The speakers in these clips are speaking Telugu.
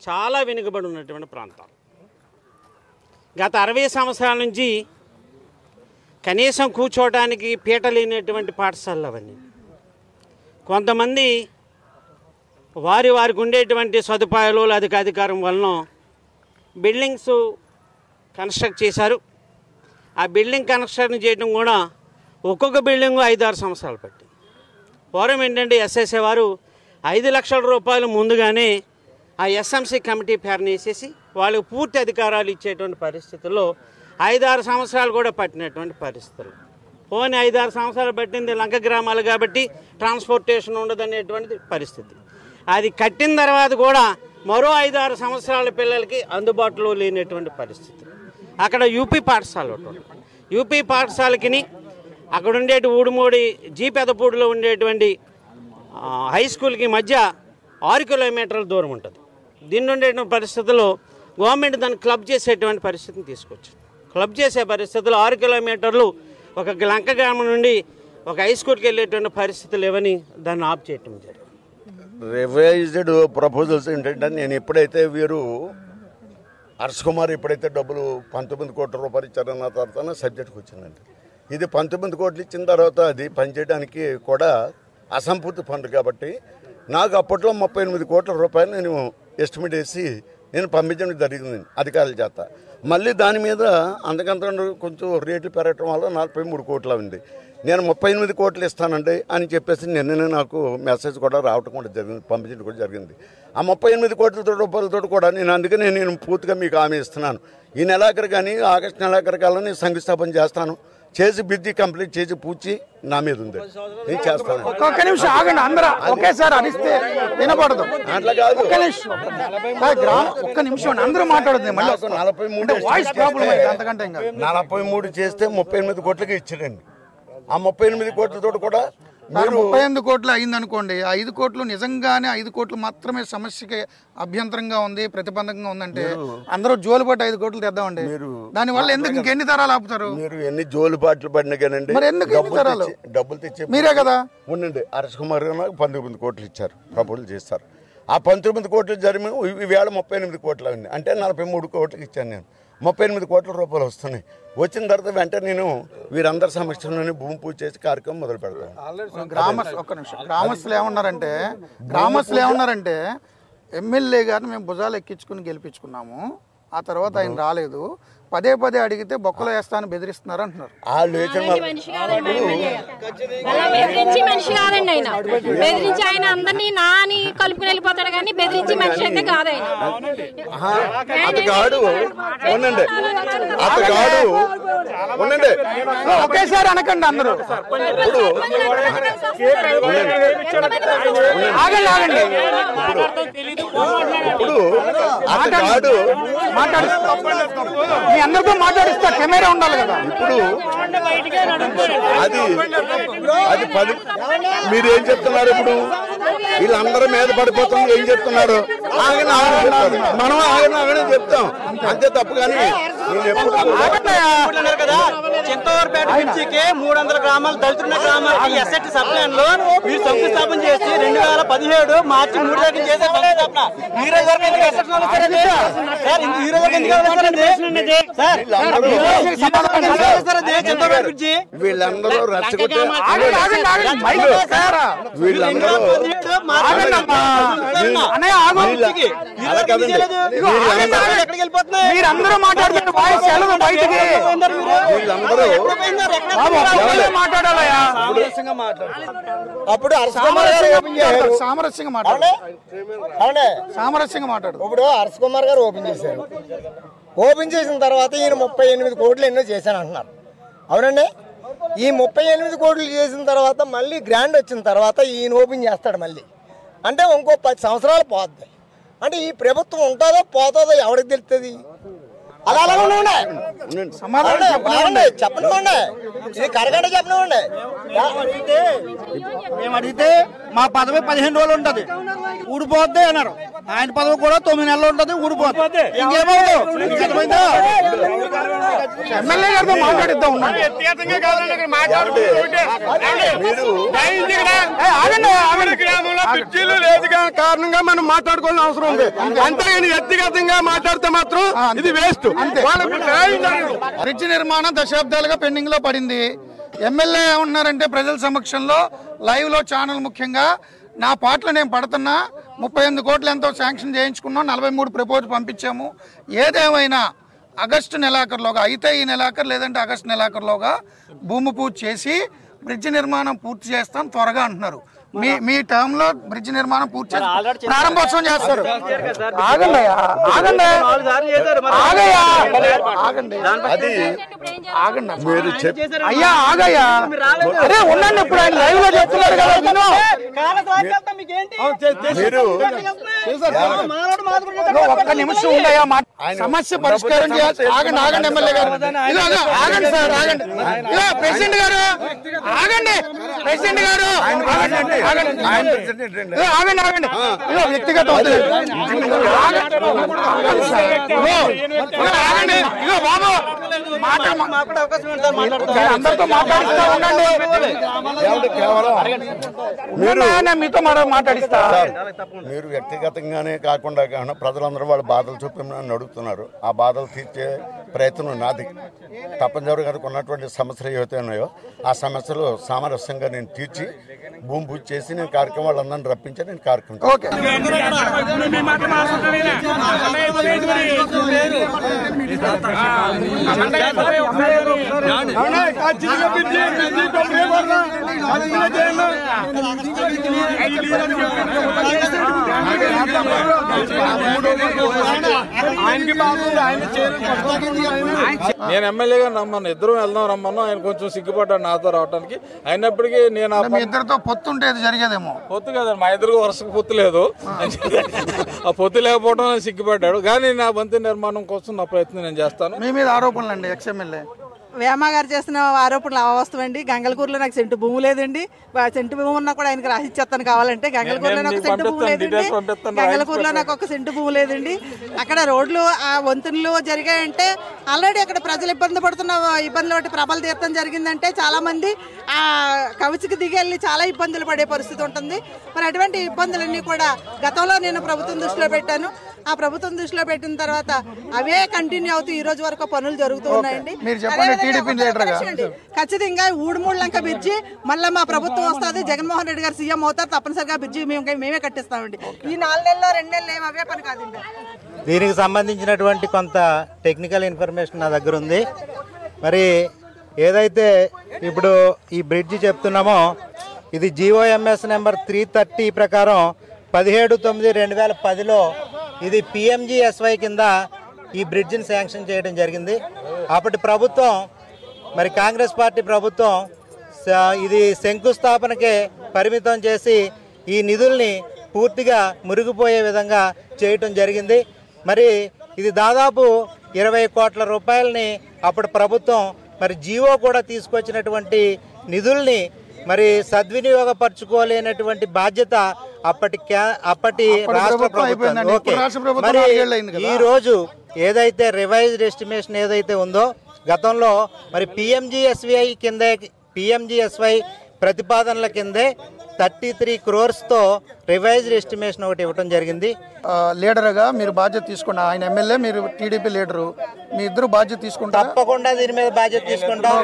చాలా వెనుకబడి ఉన్నటువంటి ప్రాంతాలు గత అరవై సంవత్సరాల నుంచి కనీసం కూర్చోవడానికి పీట లేనటువంటి పాఠశాలలు అవన్నీ కొంతమంది వారి వారికి ఉండేటువంటి సదుపాయాలు అధిక అధికారం వలన బిల్డింగ్స్ కన్స్ట్రక్ట్ చేశారు ఆ బిల్డింగ్ కన్స్ట్రక్షన్ చేయడం కూడా ఒక్కొక్క బిల్డింగ్ ఐదు ఆరు సంవత్సరాలు పట్టింది పూర్వం ఏంటంటే ఎస్ఎస్ఏ వారు ఐదు లక్షల రూపాయలు ముందుగానే ఆ ఎస్ఎంసీ కమిటీ పేరుని వేసేసి వాళ్ళకి పూర్తి అధికారాలు ఇచ్చేటువంటి పరిస్థితుల్లో ఐదారు సంవత్సరాలు కూడా పట్టినటువంటి పరిస్థితులు పోనీ ఐదారు సంవత్సరాలు పట్టింది లంక గ్రామాలు కాబట్టి ట్రాన్స్పోర్టేషన్ ఉండదనేటువంటి పరిస్థితి అది కట్టిన తర్వాత కూడా మరో ఐదారు సంవత్సరాల పిల్లలకి అందుబాటులో లేనటువంటి పరిస్థితి అక్కడ యూపీ పాఠశాల ఒకటి ఉంది. యూపీ పాఠశాలకిని అక్కడ ఉండేటి ఊడుమూడి జీ పెదపూడిలో ఉండేటువంటి ఆ, హై స్కూల్కి మధ్య ఆరు కిలోమీటర్ల దూరం ఉంటుంది దీన్ని ఉండేటువంటి పరిస్థితుల్లో గవర్నమెంట్ దాన్ని క్లబ్ చేసేటువంటి పరిస్థితిని తీసుకొచ్చింది క్లబ్ చేసే పరిస్థితుల్లో ఆరు కిలోమీటర్లు ఒక లంక గ్రామం నుండి ఒక హై స్కూల్కి వెళ్ళేటువంటి పరిస్థితులు ఏవని దాన్ని ఆఫ్ చేయటం జరిగింది రివైజ్డ్ ప్రపోజల్స్ ఏంటంటే నేను ఎప్పుడైతే వీరు హర్ష్ కుమార్ ఎప్పుడైతే డబ్బులు పంతొమ్మిది కోట్ల రూపాయలు ఇచ్చారన్న తర్వాత సబ్జెక్ట్కి వచ్చిందండి ఇది పంతొమ్మిది కోట్లు ఇచ్చిన తర్వాత అది పనిచేయడానికి కూడా అసంపూర్తి ఫండ్ కాబట్టి నాకు అప్పట్లో ముప్పై ఎనిమిది కోట్ల రూపాయలు నేను ఎస్టిమేట్ వేసి నేను పంపించడం జరిగింది అధికారుల చేత మళ్ళీ దాని మీద అంతకంత కొంచెం రేట్లు పెరగటం వల్ల నలభై మూడు కోట్లు ఉంది నేను ముప్పై ఎనిమిది కోట్లు ఇస్తానండి అని చెప్పేసి నిన్ననే నాకు మెసేజ్ కూడా రావటం కూడా జరిగింది పంపించడం కూడా జరిగింది ఆ ముప్పై ఎనిమిది కోట్ల రూపాయలతో కూడా నేను అందుకనే నేను పూర్తిగా మీకు హామీ ఇస్తున్నాను ఈ నెలాఖరు కానీ ఆగస్టు నెలాఖరు కల్లా నేను శంకుస్థాపన చేస్తాను చేసి బిద్ది కంప్లీట్ చేసి పూడ్చి నా మీద ఉంది నేను చేస్తాను ఒక్క నిమిషం ఆగండి అందరూ ఒకేసారి అరిస్తే వినపడదు అట్లా కాదు ఒక్క నిమిషం ఆ, గ్రామ ఒక్క నిమిషం అందరూ మాట్లాడుతుంది మళ్ళీ నాకు నలభై మూడు వాయిస్ ప్రాబ్లం అయితే అంతకంటే ఇంకా నలభై మూడు చేస్తే ముప్పై ఎనిమిది కోట్లకి ఇచ్చాడండి ఆ ముప్పై ఎనిమిది కోట్లతో కూడా మరి మీరు ముప్పై ఎనిమిది కోట్లు అయింది అనుకోండి ఆ ఐదు కోట్లు నిజంగానే ఐదు కోట్లు మాత్రమే సమస్యకి అభ్యంతరంగా ఉంది ప్రతిబంధకంగా ఉందంటే అందరూ జోలుపట్టి ఐదు కోట్లు తెద్దామండి దానివల్ల ఎందుకు ఇంకెన్ని తరాలు ఆపుతారు మీరు ఎన్ని జోలు పాటలు పడినా కానండి మరి ఎందుకు ఎన్ని డబ్బులు తరాలు? తెచ్చి- డబ్బులు తెచ్చి మీరే కదా ఉండండి హర్ష కుమార్ గారు నాకు పంతొమ్మిది కోట్లు ఇచ్చారు ప్రపోజల్ చేస్తారు ఆ పంతొమ్మిది కోట్లు జరిమి ఈవేళ ముప్పై ఎనిమిది కోట్లు అయింది అంటే నలభై మూడు కోట్లకి ఇచ్చాను నేను ముప్పై ఎనిమిది కోట్ల రూపాయలు వస్తున్నాయి వచ్చిన తర్వాత వెంటనే నేను వీరందరి సమక్షంలోనే భూమి పూజ చేసి కార్యక్రమం మొదలు పెడతాను గ్రామ ఒక్క నిమిషం గ్రామస్తులు ఏమన్నారంటే గ్రామస్తులు ఏమన్నారంటే ఎమ్మెల్యే గారిని మేము భుజాలు ఎక్కించుకుని గెలిపించుకున్నాము ఆ తర్వాత ఆయన రాలేదు పదే పదే అడిగితే బొక్కలో వేస్తానని బెదిరిస్తున్నారు అంటున్నారు వాళ్ళు వేసిన అలాంటి మనిషి కాదండి ఎమ్మెల్యే గారు. అలా బెదిరించి మనిషి కాదండి ఆయన బెదిరించి ఆయన అందరినీ నా అని కలుపుకుని వెళ్ళిపోతాడు కానీ బెదిరించి మనిషి అయితే కాదు ఆయన అతగాడు ఉండండి అతగాడు ఉండండి ఒకేసారి అనకండి అందరూ ఆగండి ఆగండి ఇప్పుడు అతగాడు మాట్లాడిస్తా మీ అందరితో మాట్లాడిస్తా కెమెరా ఉండాలి కదా ఇప్పుడు అది అది పది మీరు ఏం చెప్తున్నారు ఇప్పుడు వీళ్ళందరూ మీద పడిపోతుంది ఏం చెప్తున్నారు ఆగని ఆగని చెప్తారు. మనం ఆగని ఆగని చెప్తాం అంతే తప్పు కానీ నేను ఎప్పుడు అన్నారు కదా చింతవరపేట బ్రిడ్జికి మూడు వందల గ్రామాలు దళితున్న గ్రామాలకి ఎస్ఎట్ సప్లైన్ లో మీరు శంకుస్థాపన చేసి రెండు వేల పదిహేడు మార్చి మూడు దగ్గర చేసే శంకుస్థాపన ఈ రోజు వరకు ఎందుకు ఎస్ఎట్ వాళ్ళు వచ్చారండి? సార్ ఇంత- ఈ రోజు వరకు ఎందుకు వచ్చారండి? సార్ ఈ రోజు సమాధానం ఎందుకు వచ్చారండి? చింతవరపేట బ్రిడ్జి వీళ్ళందరూ రచ్చగొట్టే ఆగండి ఆగండి ఆగండి మైక్ లో కెమెరా. వీళ్ళందరూ పదిహేడు మార్చి ఆగండి అమ్మా. వీళ్ళ- అన్నయ్య ఆగు బ్రిడ్జికి. ఈ అలా రోజు కాదండి. ఎందుకు చేయలేదు? ఇదిగో ఆగండి, ఆగండి. ఎక్కడికి వెళ్ళిపోతున్నాయి మీరందరూ మాట్లాడుతున్న వాయిస్ వెళ్ళదు బయటికి వీళ్ళందరూ ఎక్కడ పోయినారు? ఎక్కడ బాబు ఒక్కరే మాట్లాడాలయ్యా అప్పుడు హర్ష కుమార్ గారు ఓపెన్ చేశారు సామరస్యంగా మాట్లాడు అవునే సామరస్యంగా మాట్లాడు ఇప్పుడు హర్ష కుమార్ గారు ఓపెన్ చేశారు ఓపెన్ చేసిన తర్వాత ఈయన ముప్పై ఎనిమిది కోట్లు ఎన్నో చేశాను అంటున్నారు అవునండి ఈ ముప్పై ఎనిమిది కోట్లు చేసిన తర్వాత మళ్ళీ గ్రాండ్ వచ్చిన తర్వాత ఈయన ఓపెన్ చేస్తాడు మళ్ళీ అంటే ఇంకో పది సంవత్సరాలు పోద్ది అంటే ఈ ప్రభుత్వం ఉంటుందో పోతుందో ఎవరికి తెలుస్తుంది అలా అలా ఉండండి సమాధానం చెప్పనివ్వండి. చెప్పనివ్వండి ఇది కరగంట చెప్పనివ్వండి మేము అడిగితే మా పదవి పదిహేను రోజులు ఉంటది ఊడిపోద్ది అన్నారు ఆయన పదవి కూడా తొమ్మిది నెలలు ఉంటది ఊడిపోద్ది ఇంకేమవుతుంది మీకు అర్థమైందా ఎమ్మెల్యే గారితో మాట్లాడిద్దాం ఉండండి. మీరు గ్రామంలో బ్రిడ్జీలు లేదు కారణంగా మనం మాట్లాడుకోవాల్సిన అవసరం ఉంది అంతేగాని వ్యక్తిగతంగా మాట్లాడితే మాత్రం ఇది వేస్ట్ వాళ్ళకు న్యాయం జరగదు. బ్రిడ్జ్ నిర్మాణం దశాబ్దాలుగా పెండింగ్ లో పడింది ఎమ్మెల్యే ఏమన్నారంటే ప్రజల సమక్షంలో లైవ్ లో ఛానల్ ముఖ్యంగా నా పాటలు నేను పడుతున్నా ముప్పై ఎనిమిది కోట్లు ఎంతో శాంక్షన్ చేయించుకున్నాం నలభై మూడు ప్రపోజ్ పంపించాము ఏదేమైనా ఆగస్టు నెలాఖరులోగా అయితే ఈ నెలాఖరు లేదంటే ఆగస్టు నెలాఖరులోగా భూమి పూజ చేసి బ్రిడ్జ్ నిర్మాణం పూర్తి చేస్తాం త్వరగా అంటున్నారు మీ మీ టర్మ్ లో బ్రిడ్జ్ నిర్మాణం పూర్తి చేసి ప్రారంభోత్సవం చేస్తారు ఆగండి అయ్యా, ఆగండి నాలుగు సార్లు చేశారు మరి ఆగయ్యా ఆగండి అది ఆగండి మీరు చెప్ అయ్యా ఆగయ్యా అరే ఉండండి ఇప్పుడు ఆయన లైవ్ లో చెప్తున్నారు కదా విను మీరు ఇదిగో ఒక్క నిమిషం ఉండయా మా సమస్య పరిష్కారం చేయాలి ఆగండి ఆగండి ఎమ్మెల్యే గారు ఇదిగో, ఇదిగో, ఆగండి సార్ ఆగండి ఇదిగో ప్రెసిడెంట్ గారు ఆగండి ప్రెసిడెంట్ గారు ఆగండి ఆగండి ఇదిగో, ఆగండి ఆగండి ఇదిగో వ్యక్తిగత వద్దు. ఆగండి. ఆగండి సార్. ఇదిగో, ఇదిగో, ఆగండి ఇదిగో బాబు మాట మాకు కూడా అవకాశం ఇవ్వండి సార్ మాట్లాడతాం అందరితో మాట్లాడిస్తా ఉండండి ఏమంటే కేవలం మీరు నేను మీతో మాట మాట్లాడిస్తా మీరు వ్యక్తిగతంగానే కాకుండా కాకుండా ప్రజలందరూ వాళ్ళ బాధలు చూపి నన్ను అడుగుతున్నారు ఆ బాధలు తీర్చే ప్రయత్నం నాది తప్పనిసరి గారికి ఉన్నటువంటి సమస్యలు ఏవైతే ఉన్నాయో ఆ సమస్యలు సామరస్యంగా నేను తీర్చి భూమి పూజ చేసి నేను కార్యక్రమాలు అందరిని రప్పించి నేను కార్యక్రమం ఓకే అవునా? ఖచ్చితంగా బ్రిడ్జి, బ్రిడ్జి తొమ్మిది కోట్ల. ఖచ్చితంగా చేయండి. ఆయనకి బాగుంది ఆయన చేరు నేను ఎమ్మెల్యేగా రమ్మను ఇద్దరం వెళ్దాం రమ్మను ఆయన కొంచెం సిగ్గుపడ్డాడు నాతో రావడానికి అయినప్పటికీ నేను ఆ మీ ఇద్దరితో పొత్తుంటే ఇది జరిగేదేమో పొత్తు కదా మా ఇద్దరు వరుసకు పొత్తు లేదు ఆ పొత్తు లేకపోవడం ఆయన సిగ్గుపడ్డాడు కానీ నా బంతి నిర్మాణం కోసం నా ప్రయత్నం నేను చేస్తాను మీ మీద ఆరోపణలు అండి ఎక్స్ఎమ్మెల్యే వేమ గారు చేసిన ఆరోపణలు అవాస్తవండి గంగలకూరులో నాకు సెంటు భూమి లేదండి వా- సెంటు భూమి ఉన్నా కూడా ఆయనకి రాసిచ్చేస్తాను కావాలంటే గంగలకూరులో నేను నాకు మీకు సెంటు భూమి పంపిస్తాను, లేదండి డీటెయిల్స్ పంపిస్తాను, గంగలకూరులో నాకు ఒక సెంటు భూమి లేదండి అక్కడ రోడ్లు ఆ వంతెనలు జరిగాయంటే ఆల్రెడీ అక్కడ ప్రజలు ఇబ్బంది పడుతున్న ఇబ్బందులు బట్టి ప్రబల తీర్థం జరిగిందంటే చాలా మంది ఆ కవిచికి దిగి వెళ్ళి చాలా ఇబ్బందులు పడే పరిస్థితి ఉంటుంది మరి అటువంటి ఇబ్బందులన్నీ కూడా గతంలో నేను ప్రభుత్వం దృష్టిలో పెట్టాను ఆ ప్రభుత్వం దృష్టిలో పెట్టిన తర్వాత అవే కంటిన్యూ అవుతూ ఈ రోజు వరకు పనులు జరుగుతూ ఉన్నాయండి మీరు చెప్పండి, అదేవిధంగా TDP ఒక లీడర్గా. నిమిషం అండి. ఖచ్చితంగా ఊడుమూళ్ళంక బ్రిడ్జి మళ్ళీ మా ప్రభుత్వం వస్తుంది జగన్మోహన్ రెడ్డి గారు సీఎం అవుతారు తప్పనిసరిగా బ్రిడ్జి మేము మేమే కట్టిస్తామండి ఈ నాలుగు నెలల్లో రెండు నెలలు ఏమి అవే పని కాదండి దీనికి సంబంధించినటువంటి కొంత టెక్నికల్ ఇన్ఫర్మేషన్ నా దగ్గర ఉంది మరి ఏదైతే ఇప్పుడు ఈ బ్రిడ్జి చెప్తున్నామో ఇది జిఓఎంఎస్ నెంబర్ త్రీ థర్టీ ప్రకారం పదిహేడు తొమ్మిది రెండు వేల పదిలో ఇది పిఎంజిఎస్వై కింద ఈ బ్రిడ్జిని శాంక్షన్ చేయడం జరిగింది అప్పటి ప్రభుత్వం మరి కాంగ్రెస్ పార్టీ ప్రభుత్వం స- ఇది శంకుస్థాపనకే పరిమితం చేసి ఈ నిధుల్ని పూర్తిగా మురిగిపోయే విధంగా చేయటం జరిగింది మరి ఇది దాదాపు ఇరవై కోట్ల రూపాయలని అప్పుడు ప్రభుత్వం మరి జీవో కూడా తీసుకొచ్చినటువంటి నిధుల్ని మరి సద్వినియోగపరచుకోలేనటువంటి బాధ్యత అప్పటి క్యా- అప్పటి అప్పటి రాష్ట్ర ప్రభుత్వం అయిపోయిందండి. ప్రభుత్వం ఇప్పుడు రాష్ట్ర ప్రభుత్వం మరి నాలుగేళ్ళు అయింది కదా. ఈ రోజు ఏదైతే రివైజ్డ్ ఎస్టిమేషన్ ఏదైతే ఉందో గతంలో మరి పిఎంజిఎస్విఐ కింద పిఎంజిఎస్వై ప్రతిపాదనల కిందే థర్టీ త్రీ క్రోర్స్తో రివైజ్డ్ ఎస్టిమేషన్ ఒకటి ఇవ్వడం జరిగింది ఆ, లీడర్గా మీరు బాధ్యత తీసుకోండి ఆయన ఎమ్మెల్యే మీరు టీడీపీ లీడరు మీ ఇద్దరు బాధ్యత తీసుకుంటారా తప్పకుండా దీని మీద బాధ్యత తీసుకుంటాం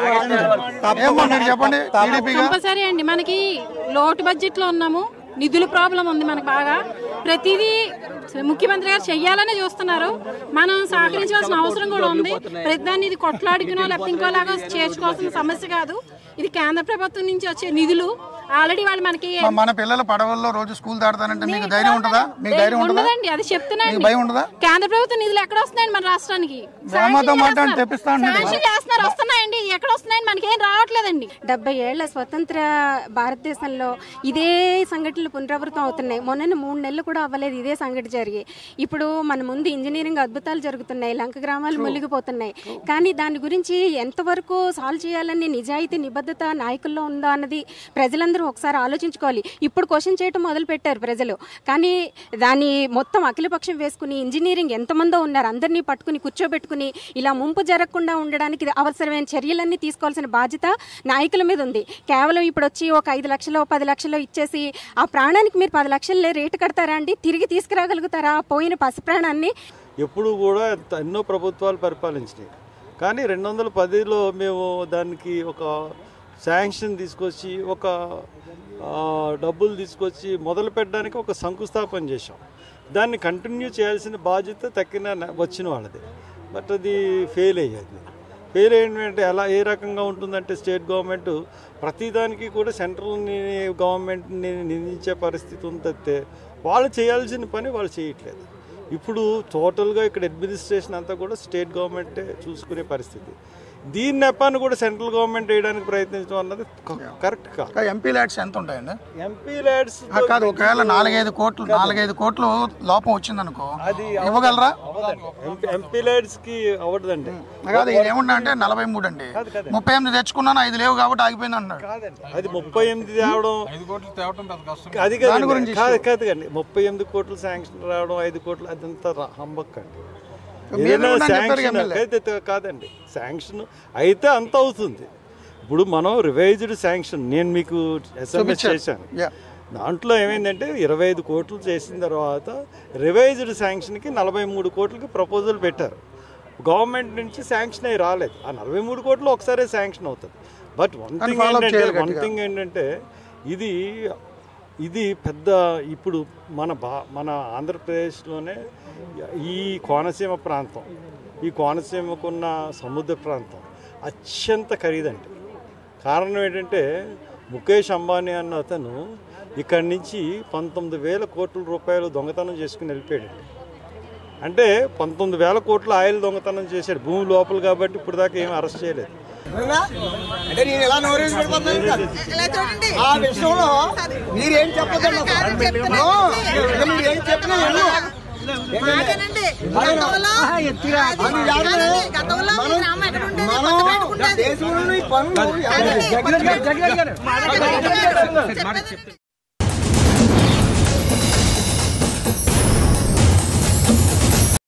ఏమ్మా మీరు చెప్పండి టీడీపీగా కంపల్సరీ అండి మనకి లోటు బడ్జెట్ లో ఉన్నాము నిధుల ప్రాబ్లం ఉంది మనకు బాగా ప్రతిదీ ముఖ్యమంత్రి గారు చెయ్యాలనే చూస్తున్నారు మనం సహకరించవలసిన అవసరం కూడా ఉంది ప్రతిదాన్ని ఇది కొట్లాడుకునో లేకపోతే ఇంకోలాగా చేర్చుకోవాల్సిన సమస్య కాదు ఇది కేంద్ర ప్రభుత్వం నుంచి వచ్చే నిధులు ఆల్రెడీ వాళ్ళు మనకి మ- మన పిల్లల పడవల్లో రోజు స్కూల్ దాడతానంటే మీకు ధైర్యం ఉంటుందా మీకు ధైర్యం ఉంటుందా ఉండదండి అది చెప్తున్నాండి మీకు భయం ఉంటుందా కేంద్ర ప్రభుత్వం నిధులు ఎక్కడ వస్తున్నాయండి మన రాష్ట్రానికి గ్రామాతో మాట్లాడి తెప్పిస్తా అంటున్నారు. శాంక్షన్ చేస్తున్నారు వస్తున్నాయండి ఎక్కడ వస్తున్నాయండి మనకి ఏం రావట్లేదండి డెబ్బై ఏళ్ల స్వతంత్ర భారతదేశంలో ఇదే సంఘటనలు పునరావృతం అవుతున్నాయి మొన్న మూడు నెలలు కూడా అవ్వలేదు ఇదే సంఘటన జరిగి ఇప్పుడు మన ముందు ఇంజనీరింగ్ అద్భుతాలు జరుగుతున్నాయి లంక గ్రామాలు మునిగిపోతున్నాయి కానీ దాని గురించి ఎంతవరకు సాల్వ్ చేయాలని నిజాయితీ నిబద్ధత నాయకుల్లో ఉందో అన్నది ప్రజలందరూ ఒకసారి ఆలోచించుకోవాలి ఇప్పుడు క్వశ్చన్ చేయటం మొదలు పెట్టారు ప్రజలు కానీ దాని మొత్తం అఖిలపక్షం వేసుకుని ఇంజనీరింగ్ ఎంతమందో ఉన్నారు అందరినీ పట్టుకుని కూర్చోబెట్టుకుని ఇలా ముంపు జరగకుండా ఉండడానికి అవసరమైన చర్యలన్నీ తీసుకోవాల్సిన బాధ్యత నాయకుల మీద ఉంది కేవలం ఇప్పుడు వచ్చి ఒక ఐదు లక్షలు పది లక్షలు ఇచ్చేసి ఆ ప్రాణానికి మీరు పది లక్షలే రేటు కడతారా అండి తిరిగి తీసుకురాగలుగుతారా ఆ పోయిన పసి ప్రాణాన్ని ఎప్పుడు కూడా ఎంత- ఎన్నో ప్రభుత్వాలు పరిపాలించినాయి కానీ రెండు వందల పదిలో మేము దానికి ఒక శాంక్షన్ తీసుకొచ్చి ఒక ఆ, డబ్బులు తీసుకొచ్చి మొదలు పెట్టడానికి ఒక శంకుస్థాపన చేశాం దాన్ని కంటిన్యూ చేయాల్సిన బాధ్యత తక్కిన న- వచ్చిన వాళ్ళది బట్ అది ఫెయిల్ అయ్యేది ఫెయిల్ ఏంటంటే ఎలా ఏ రకంగా ఉంటుందంటే స్టేట్ గవర్నమెంట్ ప్రతిదానికి కూడా సెంట్రల్ని గవర్నమెంట్ని నిందించే పరిస్థితి ఉంది తప్పితే వాళ్ళు చేయాల్సిన పని వాళ్ళు చేయట్లేదు ఇప్పుడు టోటల్గా ఇక్కడ అడ్మినిస్ట్రేషన్ అంతా కూడా స్టేట్ గవర్నమెంటే చూసుకునే పరిస్థితి దీని నెపాన్ని కూడా సెంట్రల్ గవర్నమెంట్ వేయడానికి ప్రయత్నించడం అన్నది క- కరెక్ట్ కాదు ఎంపీ ల్యాడ్స్ ఎంత ఉంటాయండి ఎంపీ ల్యాడ్స్ ఆ, కాదు ఒకవేళ నాలుగైదు కోట్లు నాలుగైదు కోట్లు లోపం వచ్చిందనుకో ఇవ్వగలరా ఎంపీ ల్యాడ్స్ కి అవ్వదండి కాదు ఈయన ఏమన్నా అంటే నలభై మూడు అండి ముప్పై ఎనిమిది తెచ్చుకున్నాను ఐదు లేవు కాబట్టి ఆగిపోయింది అన్నాడు అది ముప్పై ఎనిమిది తేవడం ఐదు కోట్లు తేవటం పెద్ద కష్టం అది దాని కాదు గురించి కాదు కాదు కండి ముప్పై ఎనిమిది కోట్లు శాంక్షన్ రావడం ఐదు కోట్లు అదంతా రా- హంబక్ అండి మీరు ఏదైనా కూడా చెప్పారు శాంక్షన్ ఎమ్మెల్యే. అయితే తే- కాదండి శాంక్షన్ అయితే అంత అవుతుంది ఇప్పుడు మనం రివైజ్డ్ శాంక్షన్ నేను మీకు ఎస్ఎంఎస్ చూపించారు. చేశాను యా. దాంట్లో ఏమైందంటే ఇరవై ఐదు కోట్లు చేసిన తర్వాత రివైజ్డ్ శాంక్షన్కి నలభై మూడు కోట్లకి ప్రపోజల్ పెట్టారు గవర్నమెంట్ నుంచి శాంక్షన్ అయి రాలేదు ఆ నలభై మూడు కోట్లు ఒకసారే శాంక్షన్ అవుతుంది బట్ వన్ కానీ థింగ్ follow up ఏంటంటే చేయాలి వన్ గట్టిగా. థింగ్ ఏంటంటే ఇది ఇది పెద్ద ఇప్పుడు మన బా మన ఆంధ్రప్రదేశ్లోనే ఈ కోనసీమ ప్రాంతం ఈ కోనసీమకున్న సముద్ర ప్రాంతం అత్యంత ఖరీదండి కారణం ఏంటంటే ముఖేష్ అంబానీ అన్న అతను ఇక్కడి నుంచి పంతొమ్మిది వేల కోట్ల రూపాయలు దొంగతనం చేసుకుని వెళ్ళిపోయాడండి అంటే పంతొమ్మిది వేల కోట్ల ఆయిల్ దొంగతనం చేశాడు భూమి లోపల కాబట్టి ఇప్పుడు దాకా ఏం అరెస్ట్ చేయలేదు అంటే నేను ఎలా నోరేసి పెడతాను ఇంకా. ఆ విషయంలో మీరేం చెప్పదండి మీరేం చెప్పినా వినను. మనం దేశంలో ఈ పనులు